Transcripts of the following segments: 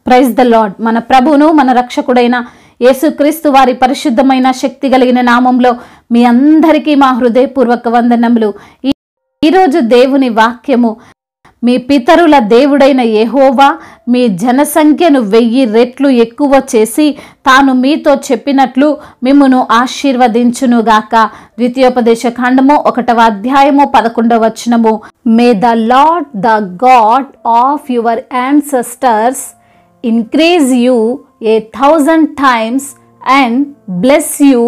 Praise the lord మన ప్రభువును మన రక్షకుడైన యేసుక్రీస్తు వారి పరిశుద్ధమైన శక్తి కలిగిన నామంలో మీ అందరికీ మా హృదయపూర్వక వందనములు ఈ- ఈరోజు దేవుని వాక్యము మీ పితరుల దేవుడైన యెహోవా మీ జనసంఖ్యను వెయ్యి రెట్లు ఎక్కువ చేసి తాను మీతో చెప్పినట్లు మిమ్మును ఆశీర్వదించునుగాక ద్వితీయోపదేశ ఖండము ఒకటవ అధ్యాయము పదకొండవ వచనము may the lord the god of your ancestors increase you a thousand times and bless you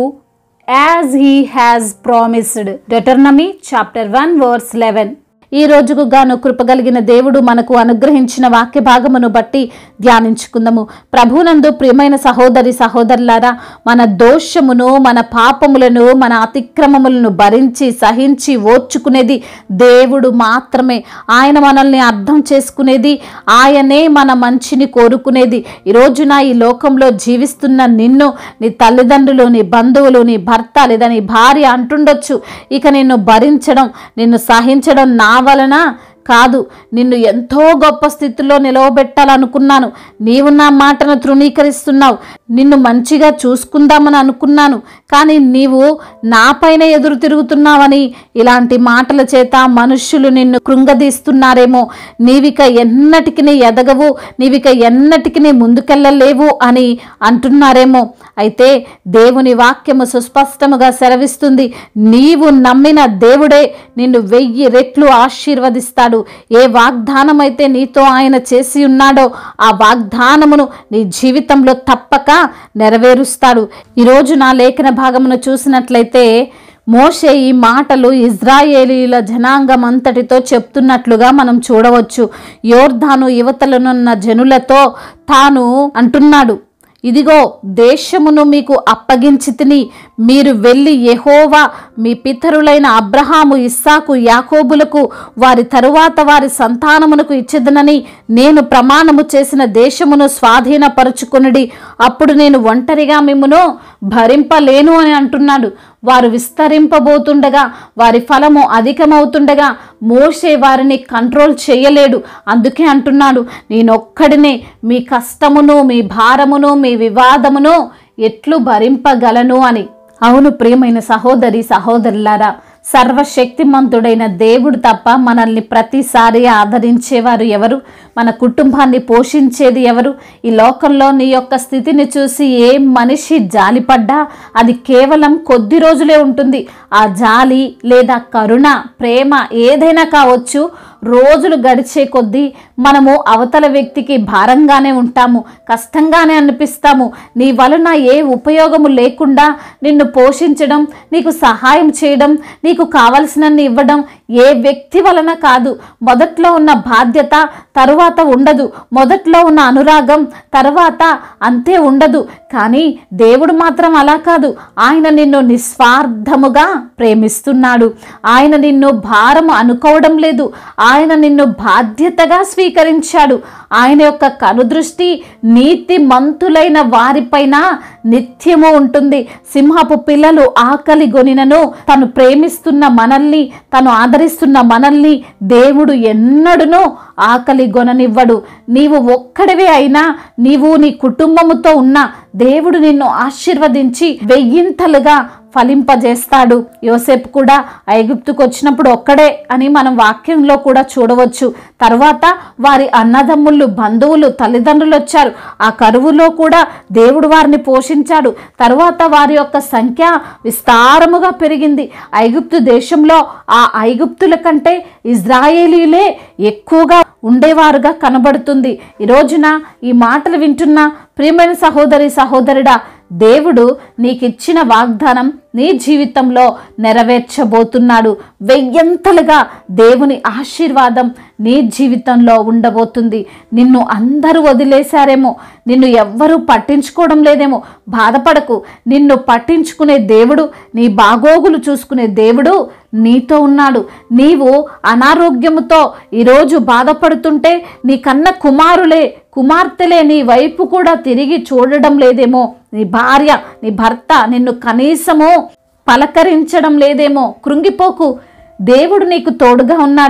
as he has promised. Deuteronomy chapter 1 verse 11. ఈ రోజుకు గాను కృపగలిగిన దేవుడు మనకు అనుగ్రహించిన వాక్య భాగమును బట్టి ధ్యానించుకుందాము ప్రభునందు ప్రియమైన సహోదరి సహోదరులారా మన దోషమును మన పాపములను మన అతిక్రమములను భరించి సహించి ఓర్చుకునేది దేవుడు మాత్రమే ఆయన మనల్ని అర్థం చేసుకునేది ఆయనే మన మంచిని కోరుకునేది ఈ రోజున ఈ లోకంలో జీవిస్తున్న నిన్ను నీ తల్లిదండ్రులు నీ బంధువులు నీ భర్త లేదా నీ భార్య అంటుండొచ్చు ఇక నిన్ను భరించడం నిన్ను సహించడం నా వలన కాదు నిన్ను ఎంతో గొప్ప స్థితిలో నిలవబెట్టాలనుకున్నాను నీవు నా మాటను తృణీకరిస్తున్నావు నిన్ను మంచిగా చూసుకుందామని అనుకున్నాను కానీ నీవు నాపైన ఎదురు తిరుగుతున్నావని ఇలాంటి మాటల చేత మనుష్యులు నిన్ను కృంగదీస్తున్నారేమో నీవిక ఎన్నటికి ఎదగవు నీవిక ఎన్నటికి ముందుకెళ్ళలేవు అని అంటున్నారేమో అయితే దేవుని వాక్యము సుస్పష్టముగా సెలవిస్తుంది నీవు నమ్మిన దేవుడే నిన్ను వెయ్యి రెట్లు ఆశీర్వదిస్తాడు ఏ వాగ్దానం అయితే నీతో ఆయన చేసి ఉన్నాడో ఆ వాగ్దానమును నీ జీవితంలో తప్పక నెరవేరుస్తాడు ఈరోజు నా లేఖన భాగమును చూసినట్లయితే మోషే ఈ మాటలు ఇజ్రాయేలీల జనాంగం అంతటితో చెప్తున్నట్లుగా మనం చూడవచ్చు యోర్ధాను యువతలనున్న జనులతో తాను అంటున్నాడు ఇదిగో దేశమును మీకు అప్పగించి తిని మీరు వెళ్ళి యెహోవా మీ పితరులైన అబ్రహాము ఇస్సాకు యాకోబులకు వారి తరువాత వారి సంతానమునకు ఇచ్చేదనని నేను ప్రమాణము చేసిన దేశమును స్వాధీనపరుచుకొనుడి అప్పుడు నేను ఒంటరిగా మిమ్మును భరింపలేను అని అంటున్నాడు వారు విస్తరింపబోతుండగా వారి ఫలము అధికమవుతుండగా మోసే వారిని కంట్రోల్ చేయలేడు అందుకే అంటున్నాడు నేనొక్కడినే మీ కష్టమును మీ భారమును మీ వివాదమును ఎట్లు భరింపగలను అని అవును ప్రియమైన సహోదరి సహోదరులారా సర్వశక్తిమంతుడైన దేవుడు తప్ప మనల్ని ప్రతిసారి ఆదరించేవారు ఎవరు మన కుటుంబాన్ని పోషించేది ఎవరు ఈ లోకంలో నీ యొక్క స్థితిని చూసి ఏ మనిషి జాలిపడ్డా అది కేవలం కొద్ది రోజులే ఉంటుంది ఆ జాలి లేదా కరుణ ప్రేమ ఏదైనా కావచ్చు రోజులు గడిచే కొద్దీ మనము అవతల వ్యక్తికి భారంగానే ఉంటాము కష్టంగానే అనిపిస్తాము నీ వలన ఏ ఉపయోగము లేకుండా నిన్ను పోషించడం నీకు సహాయం చేయడం నీకు కావలసినన్ని ఇవ్వడం ఏ వ్యక్తి వలన కాదు మొదట్లో ఉన్న బాధ్యత తరువాత ఉండదు మొదట్లో ఉన్న అనురాగం తర్వాత అంతే ఉండదు కానీ దేవుడు మాత్రం అలా కాదు ఆయన నిన్ను నిస్వార్థముగా ప్రేమిస్తున్నాడు ఆయన నిన్ను భారము అనుకోవడం లేదు ఆయన నిన్ను బాధ్యతగా స్వీకరించాడు ఆయన యొక్క కనుదృష్టి నీతి మంతులైన వారిపైన నిత్యము ఉంటుంది సింహపు పిల్లలు ఆకలి గొనినను తను ప్రేమిస్తున్న మనల్ని తను ఆదరిస్తున్న మనల్ని దేవుడు ఎన్నడునూ ఆకలి గొననివ్వడు నీవు ఒక్కడివే అయినా నీవు నీ కుటుంబముతో ఉన్న దేవుడు నిన్ను ఆశీర్వదించి వెయ్యింతలుగా ఫలింపజేస్తాడు యోసేపు కూడా ఐగుప్తుకు వచ్చినప్పుడు ఒక్కడే అని మనం వాక్యంలో కూడా చూడవచ్చు తర్వాత వారి అన్నదమ్ముళ్ళు బంధువులు తల్లిదండ్రులు వచ్చారు ఆ కరువులో కూడా దేవుడు వారిని పోషించాడు తర్వాత వారి యొక్క సంఖ్య విస్తారముగా పెరిగింది ఐగుప్తు దేశంలో ఆ ఐగుప్తుల కంటే ఇజ్రాయేలీలే ఎక్కువగా ఉండేవారుగా కనబడుతుంది ఈ రోజున ఈ మాటలు వింటున్న ప్రియమైన సహోదరి సహోదరుడా దేవుడు నీకిచ్చిన వాగ్దానం నీ జీవితంలో నెరవేర్చబోతున్నాడు వెయ్యంతలుగా దేవుని ఆశీర్వాదం నీ జీవితంలో ఉండబోతుంది నిన్ను అందరూ వదిలేశారేమో నిన్ను ఎవ్వరూ పట్టించుకోవడం లేదేమో బాధపడకు నిన్ను పట్టించుకునే దేవుడు నీ బాగోగులు చూసుకునే దేవుడు నీతో ఉన్నాడు నీవు అనారోగ్యముతో ఈరోజు బాధపడుతుంటే నీ కన్న కుమారులే కుమార్తెలే నీ వైపు కూడా తిరిగి చూడడం లేదేమో నీ భార్య నీ భర్త నిన్ను కనీసము పలకరించడం లేదేమో కృంగిపోకు దేవుడు నీకు తోడుగా ఉన్నాడు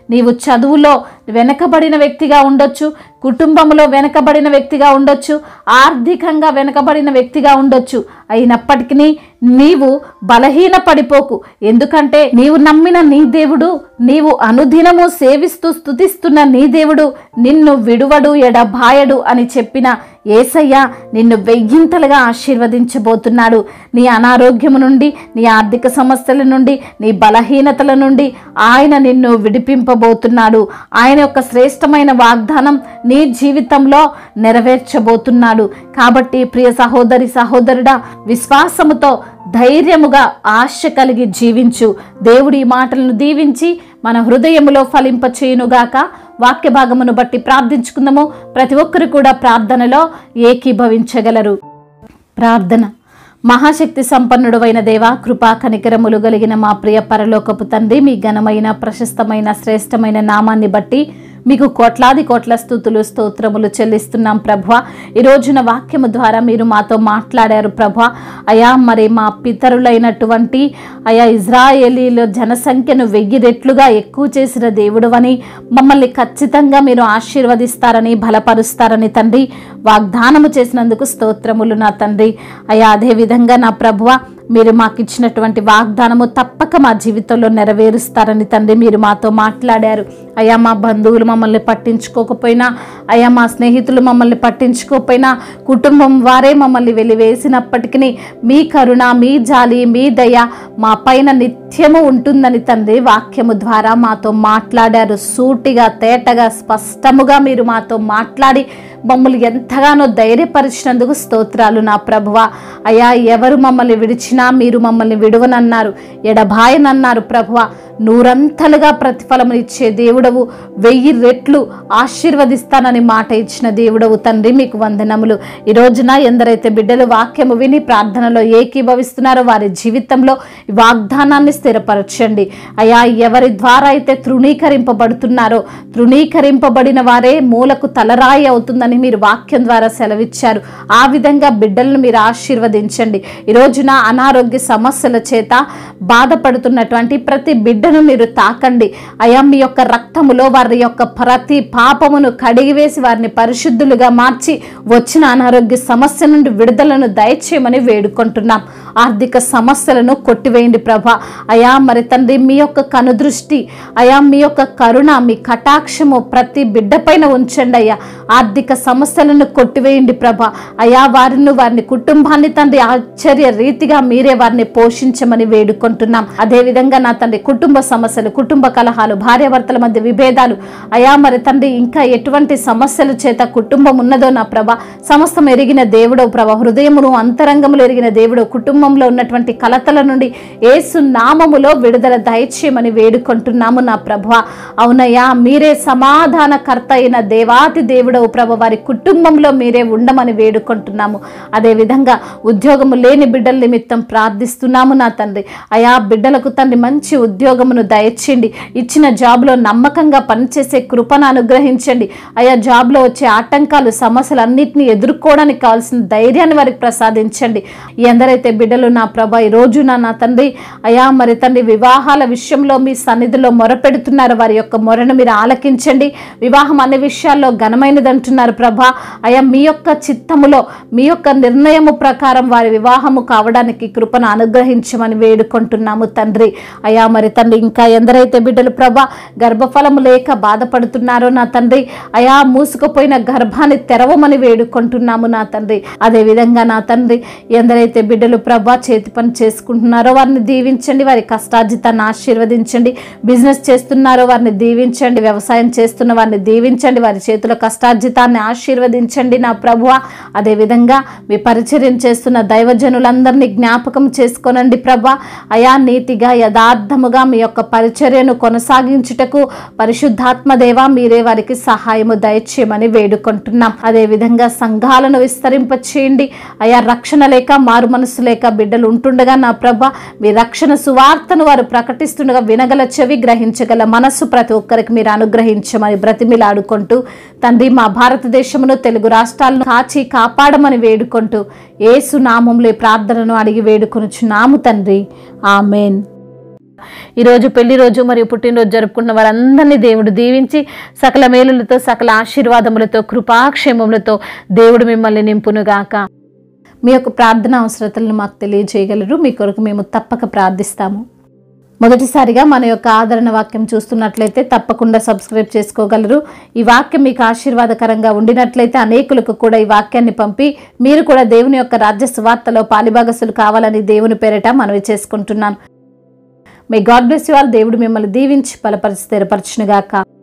నీవు చదువులో వెనకబడిన వ్యక్తిగా ఉండొచ్చు కుటుంబంలో వెనకబడిన వ్యక్తిగా ఉండొచ్చు ఆర్థికంగా వెనకబడిన వ్యక్తిగా ఉండొచ్చు అయినప్పటికీ నీవు బలహీన పడిపోకు ఎందుకంటే నీవు నమ్మిన నీ దేవుడు నీవు అనుదినము సేవిస్తూ స్తుతిస్తున్న నీ దేవుడు నిన్ను విడువడు ఎడబాయడు అని చెప్పిన ఏసయ్య నిన్ను వెయ్యింతలుగా ఆశీర్వదించబోతున్నాడు నీ అనారోగ్యము నుండి నీ ఆర్థిక సమస్యల నుండి నీ బలహీనతల నుండి ఆయన నిన్ను విడిపింపబోతున్నాడు ఆయన యొక్క శ్రేష్టమైన వాగ్దానం నీ జీవితంలో నెరవేర్చబోతున్నాడు కాబట్టి ప్రియ సహోదరి సహోదరుడా విశ్వాసముతో ధైర్యముగా ఆశ కలిగి జీవించు దేవుడి ఈ మాటలను దీవించి మన హృదయములో ఫలింపచేయునుగాక వాక్య భాగమును బట్టి ప్రార్థించుకుందాము ప్రతి ఒక్కరు కూడా ప్రార్థనలో ఏకీభవించగలరు ప్రార్థన మహాశక్తి సంపన్నుడవైన దేవా కృపా కనికరములు కలిగిన మా ప్రియ పరలోకపు తండ్రి మీ ఘనమైన ప్రశస్తమైన శ్రేష్టమైన నామాన్ని బట్టి మీకు కోట్లాది కోట్ల స్థుతులు స్తోత్రములు చెల్లిస్తున్నాం ప్రభు ఈ రోజున వాక్యము ద్వారా మీరు మాతో మాట్లాడారు ప్రభు అయా మరి మా పితరులైనటువంటి అయా ఇజ్రాయేలీల జనసంఖ్యను వెయ్యి రెట్లుగా ఎక్కువ చేసిన దేవుడువని మమ్మల్ని ఖచ్చితంగా మీరు ఆశీర్వదిస్తారని బలపరుస్తారని తండ్రి వాగ్దానము చేసినందుకు స్తోత్రములు నా తండ్రి అయా అదే విధంగా నా ప్రభువ మీరు మాకు ఇచ్చినటువంటి వాగ్దానము తప్పక మా జీవితంలో నెరవేరుస్తారని తండ్రి మీరు మాతో మాట్లాడారు అయ్యా మా బంధువులు మమ్మల్ని పట్టించుకోకపోయినా అయ్యా మా స్నేహితులు మమ్మల్ని పట్టించుకోకపోయినా కుటుంబం వారే మమ్మల్ని వెలివేసినప్పటికీ మీ కరుణ మీ జాలి మీ దయ మా పైన నిత్యము ఉంటుందని తండ్రి వాక్యము ద్వారా మాతో మాట్లాడారు సూటిగా తేటగా స్పష్టముగా మీరు మాతో మాట్లాడి మమ్మల్ని ఎంతగానో ధైర్యపరిచినందుకు స్తోత్రాలు నా ప్రభువ అయ్యా ఎవరు మమ్మల్ని విడిచినా మీరు మమ్మల్ని విడువనన్నారు ఎడబాయనన్నారు ప్రభువ నూరంతలుగా ప్రతిఫలములు ఇచ్చే దేవుడవు వెయ్యి రెట్లు ఆశీర్వదిస్తానని మాట ఇచ్చిన దేవుడవు తండ్రి మీకు వందనములు ఈ రోజున ఎందరైతే బిడ్డలు వాక్యము విని ప్రార్థనలో ఏకీభవిస్తున్నారో వారి జీవితంలో ఈ వాగ్దానాన్ని స్థిరపరచండి అయా ఎవరి ద్వారా అయితే తృణీకరింపబడుతున్నారో తృణీకరింపబడిన వారే మూలకు తలరాయి అవుతుందని మీరు వాక్యం ద్వారా సెలవిచ్చారు ఆ విధంగా బిడ్డలను మీరు ఆశీర్వదించండి ఈ రోజున అనారోగ్య సమస్యల చేత బాధపడుతున్నటువంటి ప్రతి బిడ్డను మీరు తాకండి అయా మీ యొక్క రక్తములో వారి యొక్క ప్రతి పాపమును కడిగివేసి వారిని పరిశుద్ధులుగా మార్చి వచ్చిన అనారోగ్య సమస్య నుండి విడుదలను దయచేయమని వేడుకుంటున్నాం ఆర్థిక సమస్యలను కొట్టివేయండి ప్రభా అయా మరి తండ్రి మీ యొక్క కనుదృష్టి అయా మీ యొక్క కరుణ మీ కటాక్షము ప్రతి బిడ్డ పైన ఉంచండి అయ్యా ఆర్థిక సమస్యలను కొట్టివేయండి ప్రభా అయా వారిని వారిని కుటుంబాన్ని తండ్రి ఆశ్చర్య రీతిగా మీరే వారిని పోషించమని వేడుకుంటున్నాం అదేవిధంగా నా తండ్రి కుటుంబ సమస్యలు కుటుంబ కలహాలు భార్యాభర్తల మధ్య విభేదాలు అయా మరి తండ్రి ఇంకా ఎటువంటి సమస్యల చేత కుటుంబం ఉన్నదో నా ప్రభ సమస్తం ఎరిగిన దేవుడో ప్రభ హృదయమును అంతరంగములు ఎరిగిన దేవుడు కుటుంబంలో ఉన్నటువంటి కలతల నుండి ఏసు నామములో విడుదల దయచేయమని వేడుకుంటున్నాము నా ప్రభ అవునయ్యా మీరే సమాధానకర్త అయిన దేవాతి దేవుడవు ప్రభ వారి కుటుంబంలో మీరే ఉండమని వేడుకుంటున్నాము అదేవిధంగా ఉద్యోగము లేని బిడ్డల నిమిత్తం ప్రార్థిస్తున్నాము నా తండ్రి అయా బిడ్డలకు తండ్రి మంచి ఉద్యోగమును దయచేయండి ఇచ్చిన జాబ్లో నమ్మకంగా పనిచేసే కృపను అనుగ్రహించండి అయా జాబ్లో వచ్చే ఆటంకాలు సమస్యలు అన్నింటినీ ఎదుర్కోవడానికి కావాల్సిన ధైర్యాన్ని వారికి ప్రసాదించండి ఎందరైతే బిడ్డలు నా ప్రభ ఈ రోజు నా నా తండ్రి అయా మరి తండ్రి వివాహాల విషయంలో మీ సన్నిధిలో మొరపెడుతున్నారు వారి యొక్క మొరను మీరు ఆలకించండి వివాహం అనే విషయాల్లో ఘనమైనది అంటున్నారు ప్రభా అయా మీ యొక్క చిత్తములో మీ యొక్క నిర్ణయము ప్రకారం వారి వివాహము కావడానికి కృపను అనుగ్రహించమని వేడుకుంటున్నాము తండ్రి అయా మరి తండ్రి ఇంకా ఎందరైతే బిడ్డలు ప్రభా గర్భఫలము లేక బాధపడుతున్నారో నా తండ్రి అయా మూసుకుపోయిన గర్భాన్ని తెరవమని వేడుకుంటున్నాము నా తండ్రి అదే విధంగా నా తండ్రి ఎందరైతే బిడ్డలు ప్రభా చేతి పని చేసుకుంటున్నారో వారిని దీవించండి వారి కష్టార్జితాన్ని ఆశీర్వదించండి బిజినెస్ చేస్తున్నారో వారిని దీవించండి వ్యవసాయం చేస్తున్న వారిని దీవించండి వారి చేతుల కష్టార్జితాన్ని ఆశీర్వదించండి నా ప్రభువ అదే విధంగా మీ పరిచర్యం చేస్తున్న దైవజనులందరినీ జ్ఞాపకం చేసుకోనండి ప్రభా అయా నీతిగా యథార్థముగా మీ యొక్క పరిచర్యను కొనసాగించుటకు పరిశుద్ధాత్మ దేవ మీరే వారికి సహాయము దయచేయమని వేడుకుంటున్నాం అదే విధంగా సంఘాలను విస్తరింపచేయండి అయా రక్షణ లేక మారు మనసు లేక బిడ్డలు ఉంటుండగా నా ప్రభ మీ రక్షణ సువార్తను వారు ప్రకటిస్తుండగా వినగల చెవి గ్రహించగల మనస్సు ప్రతి ఒక్కరికి మీరు అనుగ్రహించమని బ్రతిమిలాడుకుంటూ తండ్రి మా భారతదేశమును తెలుగు రాష్ట్రాలను కాచి కాపాడమని వేడుకుంటూ ఏసు నామంలో ఈ ప్రార్థనను అడిగి వేడుకొనుచున్నాము తండ్రి ఆమెన్ ఈరోజు పెళ్లి రోజు మరియు పుట్టినరోజు జరుపుకున్న వారందరినీ దేవుడు దీవించి సకల మేలులతో సకల ఆశీర్వాదములతో కృపాక్షేమములతో దేవుడు మిమ్మల్ని నింపునుగాక మీ యొక్క ప్రార్థన అవసరతలను మాకు తెలియజేయగలరు మీ కొరకు మేము తప్పక ప్రార్థిస్తాము మొదటిసారిగా మన యొక్క ఆదరణ వాక్యం చూస్తున్నట్లయితే తప్పకుండా సబ్స్క్రైబ్ చేసుకోగలరు ఈ వాక్యం మీకు ఆశీర్వాదకరంగా ఉండినట్లయితే అనేకులకు కూడా ఈ వాక్యాన్ని పంపి మీరు కూడా దేవుని యొక్క రాజ్య సువార్తలో పాలిభాగసులు కావాలని దేవుని పేరిట మనవి చేసుకుంటున్నాను may god bless you all దేవుడు మిమ్మల్ని దీవించి బలపరిచి స్థిరపరచునుగాక